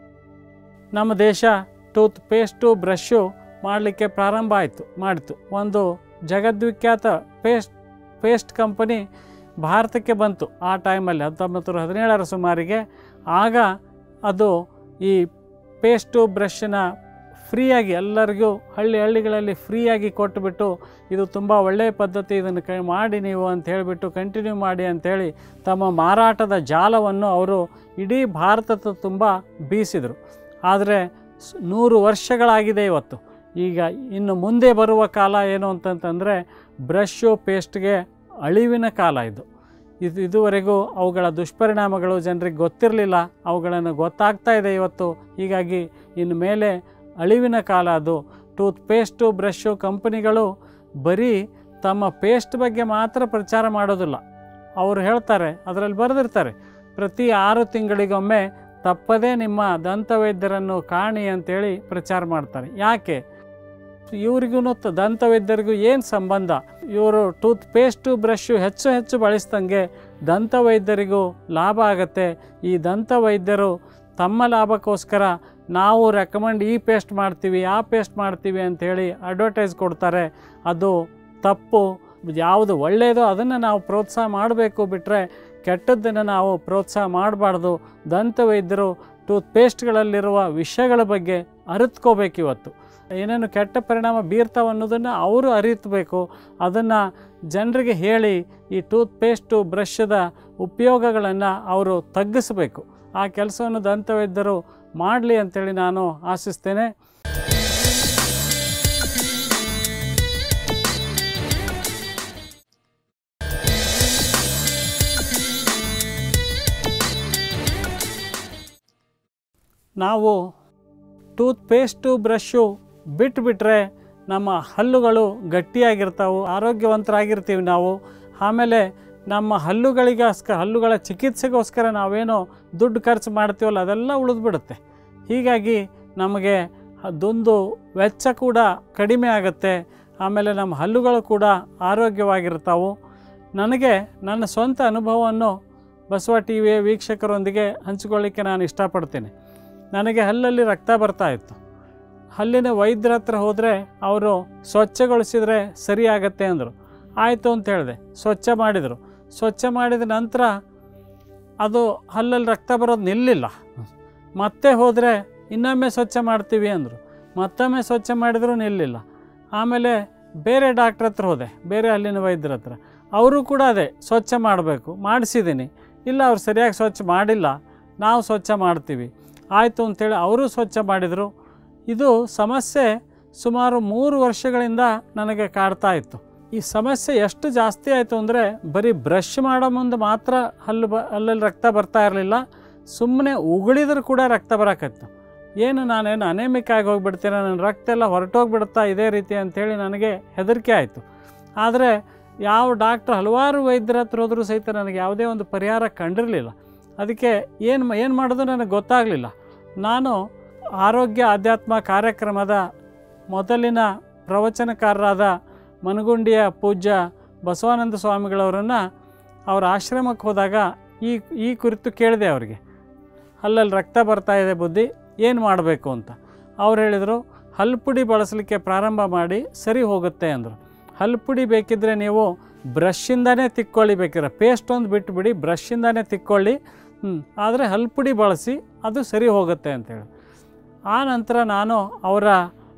ನಮ್ಮ ದೇಶ ಟೂತ್ ಪೇಸ್ಟು ಬ್ರಷ್ಷು ಮಾಡಲಿಕ್ಕೆ ಪ್ರಾರಂಭ ಆಯಿತು ಮಾಡಿತು ಒಂದು ಜಗದ್ವಿಖ್ಯಾತ ಪೇಸ್ಟ್ ಪೇಸ್ಟ್ ಕಂಪನಿ ಭಾರತಕ್ಕೆ ಬಂತು ಆ ಟೈಮಲ್ಲಿ ಹತ್ತೊಂಬತ್ತು ನೂರ ಹದಿನೇಳರ ಸುಮಾರಿಗೆ ಆಗ ಅದು ಈ ಪೇಸ್ಟು ಬ್ರಷನ್ನ ಫ್ರೀಯಾಗಿ ಎಲ್ಲರಿಗೂ ಹಳ್ಳಿ ಹಳ್ಳಿಗಳಲ್ಲಿ ಫ್ರೀಯಾಗಿ ಕೊಟ್ಟುಬಿಟ್ಟು ಇದು ತುಂಬ ಒಳ್ಳೆಯ ಪದ್ಧತಿ ಇದನ್ನು ಕ ಮಾಡಿ ನೀವು ಅಂತ ಹೇಳಿಬಿಟ್ಟು ಕಂಟಿನ್ಯೂ ಮಾಡಿ ಅಂಥೇಳಿ ತಮ್ಮ ಮಾರಾಟದ ಜಾಲವನ್ನು ಅವರು ಇಡೀ ಭಾರತದ ತುಂಬ ಬೀಸಿದರು ಆದರೆ ಸ್- ನೂರು ವರ್ಷಗಳಾಗಿದೆ ಇವತ್ತು ಈಗ ಇನ್ನು ಮುಂದೆ ಬರುವ ಕಾಲ ಏನು ಅಂತಂತಂದರೆ ಬ್ರಷು ಪೇಸ್ಟ್ಗೆ ಅಳಿವಿನ ಕಾಲ ಇದು ಇದು ಇದುವರೆಗೂ ಅವುಗಳ ದುಷ್ಪರಿಣಾಮಗಳು ಜನರಿಗೆ ಗೊತ್ತಿರಲಿಲ್ಲ ಅವುಗಳನ್ನು ಗೊತ್ತಾಗ್ತಾ ಇದೆ ಇವತ್ತು ಹೀಗಾಗಿ ಇನ್ನು ಮೇಲೆ ಅಳಿವಿನ ಕಾಲ ಅದು ಟೂತ್ ಪೇಸ್ಟು ಬ್ರಷು ಕಂಪನಿಗಳು ಬರೀ ತಮ್ಮ ಪೇಸ್ಟ್ ಬಗ್ಗೆ ಮಾತ್ರ ಪ್ರಚಾರ ಮಾಡೋದಿಲ್ಲ ಅವರು ಹೇಳ್ತಾರೆ ಅದರಲ್ಲಿ ಬರೆದಿರ್ತಾರೆ ಪ್ರತಿ ಆರು ತಿಂಗಳಿಗೊಮ್ಮೆ ತಪ್ಪದೇ ನಿಮ್ಮ ದಂತವೈದ್ಯರನ್ನು ಕಾಣಿ ಅಂತೇಳಿ ಪ್ರಚಾರ ಮಾಡ್ತಾರೆ ಯಾಕೆ ಇವ್ರಿಗೂ ದಂತವೈದ್ಯರಿಗೂ ಏನು ಸಂಬಂಧ ಇವರು ಟೂತ್ ಪೇಸ್ಟು ಬ್ರಷು ಹೆಚ್ಚು ಹೆಚ್ಚು ಬಳಸ್ದಂಗೆ ದಂತವೈದ್ಯರಿಗೂ ಲಾಭ ಆಗತ್ತೆ ಈ ದಂತವೈದ್ಯರು ತಮ್ಮ ಲಾಭಕ್ಕೋಸ್ಕರ ನಾವು ರೆಕಮೆಂಡ್ ಈ ಪೇಸ್ಟ್ ಮಾಡ್ತೀವಿ ಆ ಪೇಸ್ಟ್ ಮಾಡ್ತೀವಿ ಅಂಥೇಳಿ ಅಡ್ವರ್ಟೈಸ್ ಕೊಡ್ತಾರೆ ಅದು ತಪ್ಪು ಯಾವುದು ಒಳ್ಳೆಯದೋ ಅದನ್ನು ನಾವು ಪ್ರೋತ್ಸಾಹ ಮಾಡಬೇಕು ಬಿಟ್ಟರೆ ಕೆಟ್ಟದ್ದನ್ನು ನಾವು ಪ್ರೋತ್ಸಾಹ ಮಾಡಬಾರ್ದು ದಂತವೈದ್ಯರು ಟೂತ್ ಪೇಸ್ಟ್ಗಳಲ್ಲಿರುವ ವಿಷಯಗಳ ಬಗ್ಗೆ ಅರಿತ್ಕೋಬೇಕು ಇವತ್ತು ಏನೇನು ಕೆಟ್ಟ ಪರಿಣಾಮ ಬೀರ್ತಾವೆ ಅನ್ನೋದನ್ನು ಅವರು ಅರಿತಬೇಕು ಅದನ್ನು ಜನರಿಗೆ ಹೇಳಿ ಈ ಟೂತ್ ಪೇಸ್ಟು ಬ್ರಷದ ಉಪಯೋಗಗಳನ್ನು ಅವರು ತಗ್ಗಿಸಬೇಕು ಆ ಕೆಲಸವನ್ನು ದಂತವೈದ್ಯರು ಮಾಡಲಿ ಅಂತೇಳಿ ನಾನು ಆಶಿಸ್ತೇನೆ ನಾವು ಟೂತ್ ಪೇಸ್ಟು ಬ್ರಷು ಬಿಟ್ಟುಬಿಟ್ರೆ ನಮ್ಮ ಹಲ್ಲುಗಳು ಗಟ್ಟಿಯಾಗಿರ್ತಾವೆ ಆರೋಗ್ಯವಂತರಾಗಿರ್ತೀವಿ ನಾವು ಆಮೇಲೆ ನಮ್ಮ ಹಲ್ಲುಗಳಿಗೋಸ್ಕರ ಹಲ್ಲುಗಳ ಚಿಕಿತ್ಸೆಗೋಸ್ಕರ ನಾವೇನೋ ದುಡ್ಡು ಖರ್ಚು ಮಾಡ್ತೀವಲ್ಲ ಅದೆಲ್ಲ ಉಳಿದ್ಬಿಡುತ್ತೆ ಹೀಗಾಗಿ ನಮಗೆ ಅದೊಂದು ವೆಚ್ಚ ಕೂಡ ಕಡಿಮೆ ಆಗುತ್ತೆ ಆಮೇಲೆ ನಮ್ಮ ಹಲ್ಲುಗಳು ಕೂಡ ಆರೋಗ್ಯವಾಗಿರ್ತಾವೆ ನನಗೆ ನನ್ನ ಸ್ವಂತ ಅನುಭವವನ್ನು ಬಸವ ಟಿ ವಿಯ ವೀಕ್ಷಕರೊಂದಿಗೆ ಹಂಚಿಕೊಳ್ಳಿಕ್ಕೆ ನಾನು ಇಷ್ಟಪಡ್ತೀನಿ ನನಗೆ ಹಲ್ಲಲ್ಲಿ ರಕ್ತ ಬರ್ತಾ ಇತ್ತು ಹಲ್ಲಿನ ವೈದ್ಯರ ಹತ್ರ ಹೋದರೆ ಅವರು ಸ್ವಚ್ಛಗೊಳಿಸಿದರೆ ಸರಿ ಆಗತ್ತೆ ಅಂದರು ಆಯಿತು ಅಂತ ಹೇಳಿದೆ ಸ್ವಚ್ಛ ಮಾಡಿದರು ಸ್ವಚ್ಛ ಮಾಡಿದ ನಂತರ ಅದು ಹಲ್ಲಲ್ಲಿ ರಕ್ತ ಬರೋದು ನಿಲ್ಲಿಲ್ಲ ಮತ್ತೆ ಹೋದರೆ ಇನ್ನೊಮ್ಮೆ ಸ್ವಚ್ಛ ಮಾಡ್ತೀವಿ ಅಂದರು ಮತ್ತೊಮ್ಮೆ ಸ್ವಚ್ಛ ಮಾಡಿದರೂ ನಿಲ್ಲಿಲ್ಲ ಆಮೇಲೆ ಬೇರೆ ಡಾಕ್ಟ್ರ್ ಹತ್ರ ಹೋದೆ ಬೇರೆ ಹಲ್ಲಿನ ವೈದ್ಯರ ಹತ್ರ ಅವರು ಕೂಡ ಅದೇ ಸ್ವಚ್ಛ ಮಾಡಬೇಕು ಮಾಡಿಸಿದ್ದೀನಿ ಇಲ್ಲ ಅವ್ರು ಸರಿಯಾಗಿ ಸ್ವಚ್ಛ ಮಾಡಿಲ್ಲ ನಾವು ಸ್ವಚ್ಛ ಮಾಡ್ತೀವಿ ಆಯಿತು ಅಂತೇಳಿ ಅವರು ಸ್ವಚ್ಛ ಮಾಡಿದರು ಇದು ಸಮಸ್ಯೆ ಸುಮಾರು ಮೂರು ವರ್ಷಗಳಿಂದ ನನಗೆ ಕಾಡ್ತಾ ಇತ್ತು ಈ ಸಮಸ್ಯೆ ಎಷ್ಟು ಜಾಸ್ತಿ ಆಯಿತು ಅಂದರೆ ಬರೀ ಬ್ರಷ್ ಮಾಡೋ ಮುಂದೆ ಮಾತ್ರ ಹಲ್ಲು ಬ ಹಲ್ಲಲ್ಲಿ ರಕ್ತ ಬರ್ತಾ ಇರಲಿಲ್ಲ ಸುಮ್ಮನೆ ಉಗುಳಿದ್ರು ಕೂಡ ರಕ್ತ ಬರೋಕತ್ತು ಏನು ನಾನೇನು ಅನೇಮಿಕ್ ಆಗಿ ಹೋಗ್ಬಿಡ್ತೀನಿ ನನ್ನ ರಕ್ತ ಎಲ್ಲ ಹೊರಟೋಗ್ಬಿಡುತ್ತಾ ಇದೇ ರೀತಿ ಅಂಥೇಳಿ ನನಗೆ ಹೆದರಿಕೆ ಆಯಿತು ಆದರೆ ಯಾವ ಡಾಕ್ಟ್ರ್ ಹಲವಾರು ವೈದ್ಯರ ಹತ್ರ ಹೋದರೂ ಸಹಿತ ನನಗೆ ಯಾವುದೇ ಒಂದು ಪರಿಹಾರ ಕಂಡಿರಲಿಲ್ಲ ಅದಕ್ಕೆ ಏನು ಏನು ಮಾಡೋದು ನನಗೆ ಗೊತ್ತಾಗಲಿಲ್ಲ ನಾನು ಆರೋಗ್ಯ ಆಧ್ಯಾತ್ಮ ಕಾರ್ಯಕ್ರಮದ ಮೊದಲಿನ ಪ್ರವಚನಕಾರರಾದ ಮನಗುಂಡಿಯ ಪೂಜ್ಯ ಬಸವಾನಂದ ಸ್ವಾಮಿಗಳವರನ್ನು ಅವರ ಆಶ್ರಮಕ್ಕೆ ಹೋದಾಗ ಈ ಈ ಕುರಿತು ಕೇಳಿದೆ ಅವರಿಗೆ ಹಲ್ಲಲ್ಲಿ ರಕ್ತ ಬರ್ತಾ ಇದೆ ಬುದ್ಧಿ ಏನು ಮಾಡಬೇಕು ಅಂತ ಅವ್ರು ಹೇಳಿದರು ಹಲ್ಪುಡಿ ಬಳಸಲಿಕ್ಕೆ ಪ್ರಾರಂಭ ಮಾಡಿ ಸರಿ ಹೋಗುತ್ತೆ ಅಂದರು ಹಲ್ಪುಡಿ ಬೇಕಿದ್ದರೆ ನೀವು ಬ್ರಷ್ಷಿಂದನೇ ತಿಕ್ಕೊಳ್ಳಿ ಬೇಕಿದ್ರೆ ಪೇಸ್ಟ್ ಒಂದು ಬಿಟ್ಟುಬಿಡಿ ಬ್ರಷ್ಷಿಂದನೇ ತಿಕ್ಕೊಳ್ಳಿ ಹ್ಞೂ ಆದರೆ ಹಲ್ಪುಡಿ ಬಳಸಿ ಅದು ಸರಿ ಹೋಗುತ್ತೆ ಅಂತೇಳಿ ಆ ನಂತರ ನಾನು ಅವರ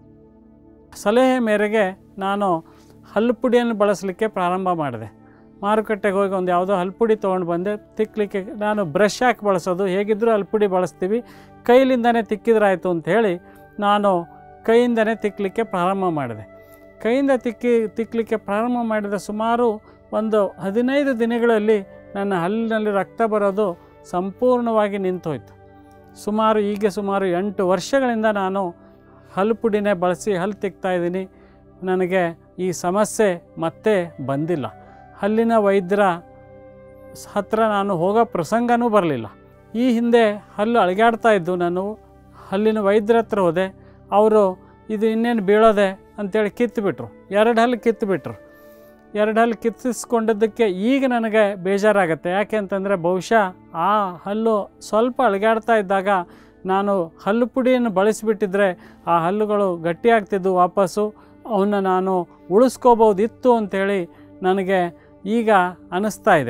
ಸಲಹೆ ಮೇರೆಗೆ ನಾನು ಹಲ್ಪುಡಿಯನ್ನು ಬಳಸಲಿಕ್ಕೆ ಪ್ರಾರಂಭ ಮಾಡಿದೆ ಮಾರುಕಟ್ಟೆಗೆ ಹೋಗಿ ಒಂದು ಯಾವುದೋ ಹಲ್ಪುಡಿ ತೊಗೊಂಡು ಬಂದೆ ತಿಕ್ಕಲಿಕ್ಕೆ ನಾನು ಬ್ರಷ್ ಹಾಕಿ ಬಳಸೋದು ಹೇಗಿದ್ದರೂ ಹಲ್ಪುಡಿ ಬಳಸ್ತೀವಿ ಕೈಲಿಂದನೇ ತಿಕ್ಕಿದ್ರಾಯ್ತು ಅಂತ ಹೇಳಿ ನಾನು ಕೈಯಿಂದನೇ ತಿಕ್ಕಲಿಕ್ಕೆ ಪ್ರಾರಂಭ ಮಾಡಿದೆ ಕೈಯಿಂದ ತಿಕ್ಕಿ ತಿಕ್ಕಲಿಕ್ಕೆ ಪ್ರಾರಂಭ ಮಾಡಿದ ಸುಮಾರು ಒಂದು ಹದಿನೈದು ದಿನಗಳಲ್ಲಿ ನನ್ನ ಹಲ್ಲಿನಲ್ಲಿ ರಕ್ತ ಬರೋದು ಸಂಪೂರ್ಣವಾಗಿ ನಿಂತೋಯ್ತು ಸುಮಾರು ಈಗ ಸುಮಾರು ಎಂಟು ವರ್ಷಗಳಿಂದ ನಾನು ಹಲ್ಲು ಪುಡಿನೇ ಬಳಸಿ ಹಲ್ಲು ತಿಕ್ತಾ ಇದ್ದೀನಿ ನನಗೆ ಈ ಸಮಸ್ಯೆ ಮತ್ತೆ ಬಂದಿಲ್ಲ ಹಲ್ಲಿನ ವೈದ್ಯರ ಸ್- ಹತ್ರ ನಾನು ಹೋಗೋ ಪ್ರಸಂಗನೂ ಬರಲಿಲ್ಲ ಈ ಹಿಂದೆ ಹಲ್ಲು ಅಳಗಾಡ್ತಾ ಇದ್ದು ನಾನು ಹಲ್ಲಿನ ವೈದ್ಯರ ಹತ್ರ ಹೋದೆ ಅವರು ಇದು ಇನ್ನೇನು ಬೀಳೋದೆ ಅಂತೇಳಿ ಕಿತ್ತುಬಿಟ್ರು ಎರಡು ಹಲ್ಲು ಕಿತ್ತುಬಿಟ್ರು ಎರಡು ಹಲ್ಲು ಕಿತ್ತಿಸ್ಕೊಂಡಿದ್ದಕ್ಕೆ ಈಗ ನನಗೆ ಬೇಜಾರಾಗತ್ತೆ ಯಾಕೆ ಅಂತಂದರೆ ಬಹುಶಃ ಆ ಹಲ್ಲು ಸ್ವಲ್ಪ ಅಳಗಾಡ್ತಾ ಇದ್ದಾಗ ನಾನು ಹಲ್ಲು ಪುಡಿಯನ್ನು ಬಳಸಿಬಿಟ್ಟಿದ್ರೆ ಆ ಹಲ್ಲುಗಳು ಗಟ್ಟಿಯಾಗ್ತಿದ್ವು ವಾಪಸ್ಸು ಅವನ್ನ ನಾನು ಉಳಿಸ್ಕೋಬೋದಿತ್ತು ಅಂಥೇಳಿ ನನಗೆ ಈಗ ಅನ್ನಿಸ್ತಾ ಇದೆ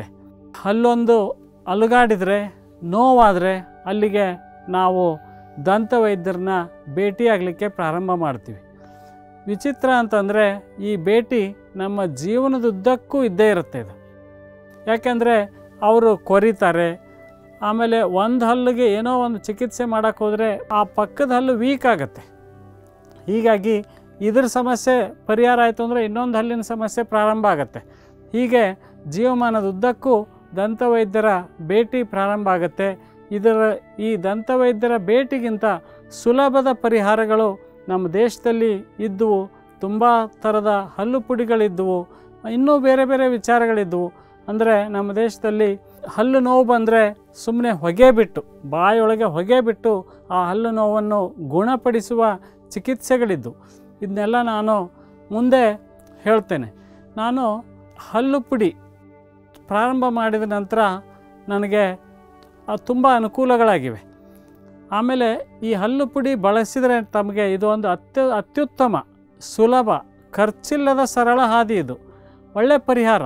ಹಲ್ಲೊಂದು ಅಲುಗಾಡಿದರೆ ನೋವಾದರೆ ಅಲ್ಲಿಗೆ ನಾವು ದಂತವೈದ್ಯರನ್ನ ಭೇಟಿಯಾಗಲಿಕ್ಕೆ ಪ್ರಾರಂಭ ಮಾಡ್ತೀವಿ ವಿಚಿತ್ರ ಅಂತಂದರೆ ಈ ಭೇಟಿ ನಮ್ಮ ಜೀವನದುದ್ದಕ್ಕೂ ಇದ್ದೇ ಇರುತ್ತೆ ಇದು ಯಾಕೆಂದರೆ ಅವರು ಕೊರಿತಾರೆ ಆಮೇಲೆ ಒಂದು ಹಲ್ಲಿಗೆ ಏನೋ ಒಂದು ಚಿಕಿತ್ಸೆ ಮಾಡೋಕ್ಕೆ ಹೋದರೆ ಆ ಪಕ್ಕದ ಹಲ್ಲು ವೀಕ್ ಆಗುತ್ತೆ ಹೀಗಾಗಿ ಇದ್ರ ಸಮಸ್ಯೆ ಪರಿಹಾರ ಆಯಿತು ಅಂದರೆ ಇನ್ನೊಂದು ಹಲ್ಲಿನ ಸಮಸ್ಯೆ ಪ್ರಾರಂಭ ಆಗುತ್ತೆ ಹೀಗೆ ಜೀವಮಾನದ ಉದ್ದಕ್ಕೂ ದಂತವೈದ್ಯರ ಭೇಟಿ ಪ್ರಾರಂಭ ಆಗುತ್ತೆ ಇದರ ಈ ದಂತವೈದ್ಯರ ಭೇಟಿಗಿಂತ ಸುಲಭದ ಪರಿಹಾರಗಳು ನಮ್ಮ ದೇಶದಲ್ಲಿ ಇದ್ದವು ತುಂಬ ಥರದ ಹಲ್ಲು ಪುಡಿಗಳಿದ್ದವು ಇನ್ನೂ ಬೇರೆ ಬೇರೆ ವಿಚಾರಗಳಿದ್ದವು ಅಂದರೆ ನಮ್ಮ ದೇಶದಲ್ಲಿ ಹಲ್ಲು ನೋವು ಬಂದರೆ ಸುಮ್ಮನೆ ಹೊಗೆ ಬಿಟ್ಟು ಬಾಯೊಳಗೆ ಹೊಗೆ ಬಿಟ್ಟು ಆ ಹಲ್ಲು ನೋವನ್ನು ಗುಣಪಡಿಸುವ ಚಿಕಿತ್ಸೆಗಳಿದ್ದು ಇದನ್ನೆಲ್ಲ ನಾನು ಮುಂದೆ ಹೇಳ್ತೇನೆ ನಾನು ಹಲ್ಲು ಪುಡಿ ಪ್ರಾರಂಭ ಮಾಡಿದ ನಂತರ ನನಗೆ ತುಂಬ ಅನುಕೂಲಗಳಾಗಿವೆ ಆಮೇಲೆ ಈ ಹಲ್ಲು ಪುಡಿ ಬಳಸಿದರೆ ತಮಗೆ ಇದು ಒಂದು ಅತ್ಯ ಅತ್ಯುತ್ತಮ ಸುಲಭ ಖರ್ಚಿಲ್ಲದ ಸರಳ ಹಾದಿ ಇದು ಒಳ್ಳೆಯ ಪರಿಹಾರ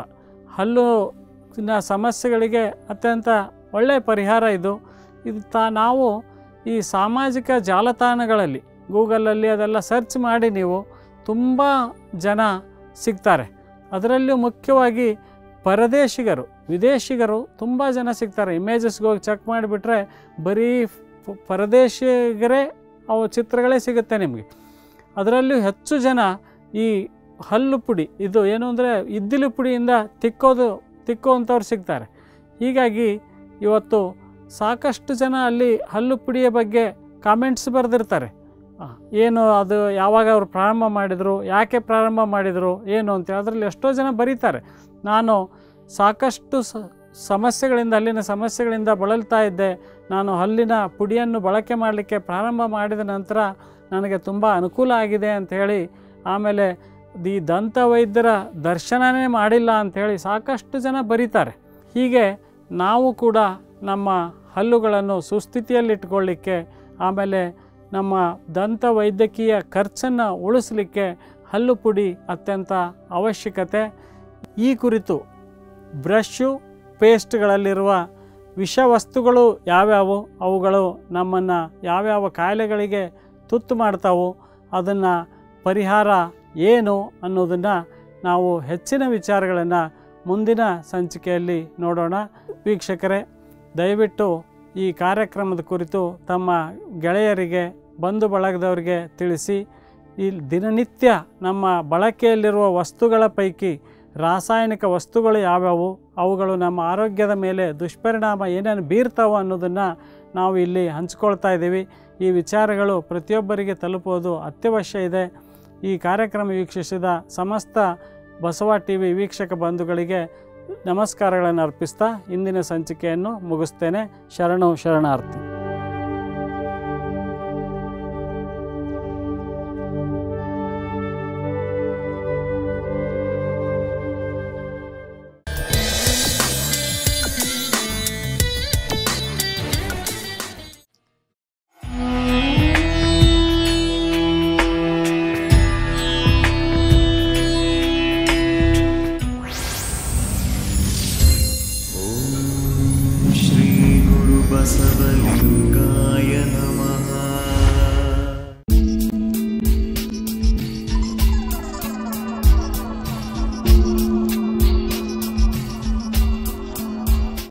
ಹಲ್ಲಿನ ಸಮಸ್ಯೆಗಳಿಗೆ ಅತ್ಯಂತ ಒಳ್ಳೆಯ ಪರಿಹಾರ ಇದು ಇದು ತಾ ನಾವು ಈ ಸಾಮಾಜಿಕ ಜಾಲತಾಣಗಳಲ್ಲಿ ಗೂಗಲಲ್ಲಿ ಅದೆಲ್ಲ ಸರ್ಚ್ ಮಾಡಿ ನೀವು ತುಂಬ ಜನ ಸಿಗ್ತಾರೆ ಅದರಲ್ಲೂ ಮುಖ್ಯವಾಗಿ ಪರದೇಶಿಗರು ವಿದೇಶಿಗರು ತುಂಬ ಜನ ಸಿಗ್ತಾರೆ ಇಮೇಜಸ್ಗೆ ಹೋಗಿ ಚೆಕ್ ಮಾಡಿಬಿಟ್ರೆ ಬರೀ ಫ್- ಪರದೇಶಿಗರೇ ಅವು ಚಿತ್ರಗಳೇ ಸಿಗುತ್ತೆ ನಿಮಗೆ ಅದರಲ್ಲೂ ಹೆಚ್ಚು ಜನ ಈ ಹಲ್ಲು ಪುಡಿ ಇದು ಏನು ಅಂದರೆ ಇದ್ದಿಲು ಪುಡಿಯಿಂದ ತಿಕ್ಕೋದು ತಿಕ್ಕುವಂಥವ್ರು ಸಿಗ್ತಾರೆ ಹೀಗಾಗಿ ಇವತ್ತು ಸಾಕಷ್ಟು ಜನ ಅಲ್ಲಿ ಹಲ್ಲು ಪುಡಿಯ ಬಗ್ಗೆ ಕಾಮೆಂಟ್ಸ್ ಬರೆದಿರ್ತಾರೆ ಆ, ಏನು ಅದು ಯಾವಾಗ ಅವರು ಪ್ರಾರಂಭ ಮಾಡಿದರು ಯಾಕೆ ಪ್ರಾರಂಭ ಮಾಡಿದರು ಏನು ಅಂತೇಳಿ ಅದರಲ್ಲಿ ಎಷ್ಟೋ ಜನ ಬರೀತಾರೆ ನಾನು ಸಾಕಷ್ಟು ಸ ಸಮಸ್ಯೆಗಳಿಂದ ಹಲ್ಲಿನ ಸಮಸ್ಯೆಗಳಿಂದ ಬಳಲ್ತಾ ಇದ್ದೆ ನಾನು ಹಲ್ಲಿನ ಪುಡಿಯನ್ನು ಬಳಕೆ ಮಾಡಲಿಕ್ಕೆ ಪ್ರಾರಂಭ ಮಾಡಿದ ನಂತರ ನನಗೆ ತುಂಬ ಅನುಕೂಲ ಆಗಿದೆ ಅಂತ ಹೇಳಿ ಆಮೇಲೆ ಈ ದಂತ ವೈದ್ಯರ ದರ್ಶನನೇ ಮಾಡಿಲ್ಲ ಅಂಥೇಳಿ ಸಾಕಷ್ಟು ಜನ ಬರೀತಾರೆ ಹೀಗೆ ನಾವು ಕೂಡ ನಮ್ಮ ಹಲ್ಲುಗಳನ್ನು ಸುಸ್ಥಿತಿಯಲ್ಲಿಟ್ಕೊಳ್ಳಿಕ್ಕೆ ಆಮೇಲೆ ನಮ್ಮ ದಂತ ವೈದ್ಯಕೀಯ ಖರ್ಚನ್ನು ಉಳಿಸಲಿಕ್ಕೆ ಹಲ್ಲು ಪುಡಿ ಅತ್ಯಂತ ಅವಶ್ಯಕತೆ ಈ ಕುರಿತು ಬ್ರಷ್ಷು ಪೇಸ್ಟ್ಗಳಲ್ಲಿರುವ ವಿಷವಸ್ತುಗಳು ಯಾವ್ಯಾವು ಅವುಗಳು ನಮ್ಮನ್ನು ಯಾವ್ಯಾವ ಕಾಯಿಲೆಗಳಿಗೆ ತುತ್ತು ಮಾಡ್ತಾವು ಅದನ್ನು ಪರಿಹಾರ ಏನು ಅನ್ನೋದನ್ನು ನಾವು ಹೆಚ್ಚಿನ ವಿಚಾರಗಳನ್ನು ಮುಂದಿನ ಸಂಚಿಕೆಯಲ್ಲಿ ನೋಡೋಣ ವೀಕ್ಷಕರೇ ದಯವಿಟ್ಟು ಈ ಕಾರ್ಯಕ್ರಮದ ಕುರಿತು ತಮ್ಮ ಗೆಳೆಯರಿಗೆ ಬಂಧು ಬಳಗದವರಿಗೆ ತಿಳಿಸಿ ಈ ದಿನನಿತ್ಯ ನಮ್ಮ ಬಳಕೆಯಲ್ಲಿರುವ ವಸ್ತುಗಳ ಪೈಕಿ ರಾಸಾಯನಿಕ ವಸ್ತುಗಳು ಯಾವ್ಯಾವು ಅವುಗಳು ನಮ್ಮ ಆರೋಗ್ಯದ ಮೇಲೆ ದುಷ್ಪರಿಣಾಮ ಏನೇನು ಬೀರ್ತಾವೆ ಅನ್ನೋದನ್ನು ನಾವು ಇಲ್ಲಿ ಹಂಚ್ಕೊಳ್ತಾ ಇದ್ದೀವಿ ಈ ವಿಚಾರಗಳು ಪ್ರತಿಯೊಬ್ಬರಿಗೆ ತಲುಪೋದು ಅತ್ಯವಶ್ಯ ಇದೆ ಈ ಕಾರ್ಯಕ್ರಮ ವೀಕ್ಷಿಸಿದ ಸಮಸ್ತ ಬಸವ ಟಿ ವಿ ವೀಕ್ಷಕ ಬಂಧುಗಳಿಗೆ ನಮಸ್ಕಾರಗಳನ್ನು ಅರ್ಪಿಸ್ತಾ ಇಂದಿನ ಸಂಚಿಕೆಯನ್ನು ಮುಗಿಸ್ತೇನೆ ಶರಣು ಶರಣಾರ್ಥಿ श्रीगुरुबसवलिङ्ग